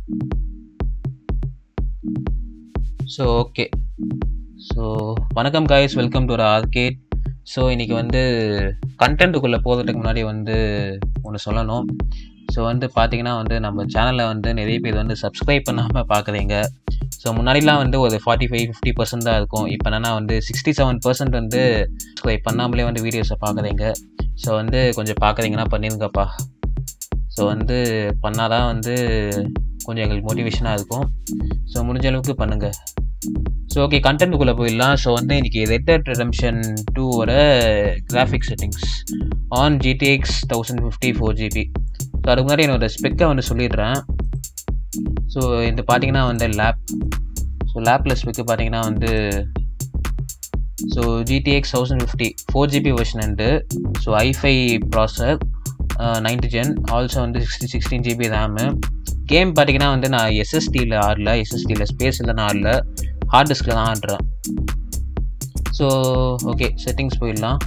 so okay so வணக்கம் guys welcome to ஒரு arcade so இன்றைக்கி வந்து கண்டென்ட்டுக்குள்ளே போகிறதுக்கு முன்னாடி வந்து ஒன்று சொல்லணும் ஸோ வந்து பார்த்தீங்கன்னா வந்து நம்ம சேனலில் வந்து நிறைய பேர் வந்து சப்ஸ்கிரைப் பண்ணாமல் பார்க்குறீங்க ஸோ முன்னாடிலாம் வந்து ஒரு ஃபார்ட்டி ஃபைவ் ஃபிஃப்டி பர்சன்ட் தான் இருக்கும் இப்போ என்னன்னா வந்து சிக்ஸ்டி செவன் பர்சன்ட் வந்து சப்ஸ்கிரைப் பண்ணாமலே வந்து வீடியோஸை பார்க்குறீங்க ஸோ வந்து கொஞ்சம் பார்க்குறீங்கன்னா பண்ணிருங்கப்பா ஸோ வந்து பண்ணாதான் வந்து கொஞ்சம் எங்களுக்கு மோட்டிவேஷனாக இருக்கும் ஸோ முடிஞ்ச அளவுக்கு பண்ணுங்கள் ஸோ ஓகே கண்டென்ட்டுக்குள்ளே போயிடலாம் ஸோ வந்து இன்றைக்கி ரெட் டெட் ரெடம்ஷன் டூவோட graphic settings on GTX thousand fifty four GB so அதுக்கு முன்னாடி என்னோட ஸ்பெக்கை வந்து சொல்லிடுறேன் ஸோ இது பார்த்தீங்கன்னா வந்து லேப் ஸோ லேப்பில் ஸ்பெக்கு பார்த்தீங்கன்னா வந்து so GTX thousand fifty four GB version உண்டு so I five processor ninth gen also வந்து sixty sixteen GB RAM game பார்த்தீங்கன்னா வந்து நான் எஸ்எஸ்டியில் ஆடல எஸ்எஸ்டியில் ஸ்பேஸில் நான் ஆடல ஹார்ட் டிஸ்கில் தான் ஆடுறேன் ஸோ ஓகே செட்டிங்ஸ் போயிடலாம்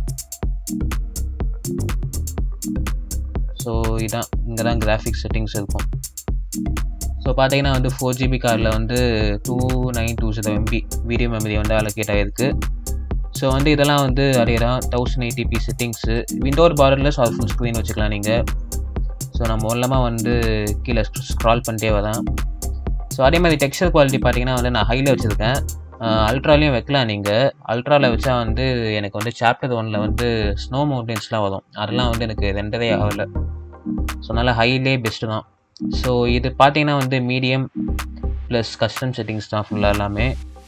ஸோ இதான் இங்கே தான் கிராஃபிக்ஸ் செட்டிங்ஸ் இருக்கும் ஸோ பார்த்தீங்கன்னா வந்து ஃபோர் ஜிபி கார்டில் வந்து two nine two zero MB video memory வந்து அலோகேட் ஆகிருக்கு ஸோ வந்து இதெல்லாம் வந்து அடையிறான் thousand eighty p settings windowed borderless so full screen வச்சுக்கலாம் நீங்கள் ஸோ நான் மூலமாக வந்து கீழே ஸ்க்ரால் பண்ணிட்டே வரேன் ஸோ அதே மாதிரி டெக்ஸ்டர் குவாலிட்டி பார்த்தீங்கன்னா வந்து நான் ஹையில் வச்சுருக்கேன் அல்ட்ராலையும் வைக்கலாம் நீங்கள் அல்ட்ராவில் வச்சா வந்து எனக்கு வந்து சாப்டர் ஒனில் வந்து ஸ்னோ மவுண்டன்ஸ்லாம் வரும் அதெல்லாம் வந்து எனக்கு ரெண்டதே ஆகலை ஸோ அதனால் ஹைலே பெஸ்ட்டு தான் ஸோ இது பார்த்தீங்கன்னா வந்து மீடியம் ப்ளஸ் கஸ்டம் செட்டிங்ஸ் தான் ஃபுல்லாக எல்லாமே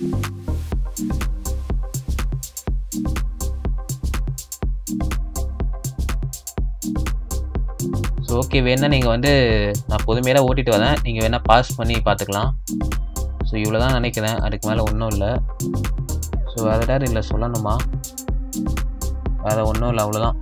ஸோ ஓகே வேணா நீங்கள் வந்து நான் பொறுமையாக ஓட்டிட்டு வரேன் நீங்கள் வேணால் பாஸ் பண்ணி பார்த்துக்கலாம் ஸோ இவ்வளோ தான் நினைக்கிறேன் அதுக்கு மேலே ஒன்றும் இல்லை ஸோ வேறு ஏதாவது இல்லை சொல்லணுமா வேறு ஒன்றும் இல்லை அவ்வளோதான்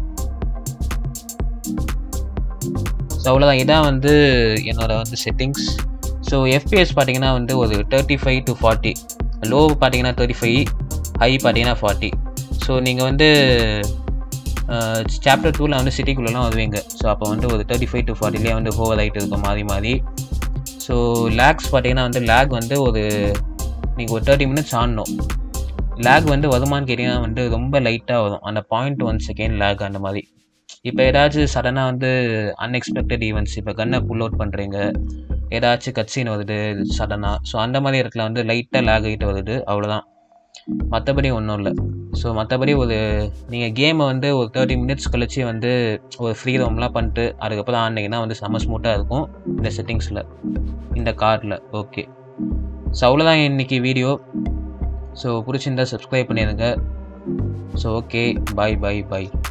ஸோ அவ்வளோதான் இதான் வந்து என்னோடய வந்து செட்டிங்ஸ் ஸோ எஃபிஎஸ் பார்த்தீங்கன்னா வந்து ஒரு thirty five to forty low பார்த்தீங்கன்னா தேர்ட்டி ஃபைவ் ஹை பார்த்தீங்கன்னா ஃபார்ட்டி ஸோ நீங்கள் வந்து சாப்டர் டூவில் வந்து சிட்டிக்குள்ளெலாம் வருவீங்க ஸோ அப்போ வந்து ஒரு தேர்ட்டி ஃபைவ் டு ஃபார்ட்டிலே வந்து ஹோவர் ஆகிட்டு இருக்கும் மாறி மாறி ஸோ லேக்ஸ் பார்த்தீங்கன்னா வந்து லேக் வந்து ஒரு நீங்கள் ஒரு தேர்ட்டி மினிட்ஸ் ஆடணும் லேக் வந்து வருமானு கேட்டிங்கன்னா வந்து ரொம்ப லைட்டாக வரும் அந்த பாயிண்ட் ஒன் செகண்ட் லேக் அந்த மாதிரி இப்போ ஏதாச்சும் சடனாக வந்து அன்எக்ஸ்பெக்டட் ஈவெண்ட்ஸ் இப்போ கன்னை புல் அவுட் பண்ணுறீங்க ஏதாச்சும் கட்சின் வருது சடனாக ஸோ அந்த மாதிரி இடத்துல வந்து லைட்டாக லேக் ஆகிட்டு வருது அவ்வளோதான் மற்றபடி ஒன்றும் இல்லை ஸோ மற்றபடி ஒரு நீங்கள் கேமை வந்து ஒரு தேர்ட்டி மினிட்ஸ் கழிச்சு வந்து ஒரு ஃப்ரீ ரோம்லாம் பண்ணிட்டு அதுக்கப்புறம் ஆனிங்கன்னா வந்து செம்ம ஸ்மூத்தாக இருக்கும் இந்த செட்டிங்ஸில் இந்த கார்டில் ஓகே ஸோ அவ்வளோதான் இன்றைக்கி வீடியோ ஸோ பிடிச்சிருந்தா சப்ஸ்கிரைப் பண்ணிடுங்க ஸோ ஓகே பாய் பாய் பாய்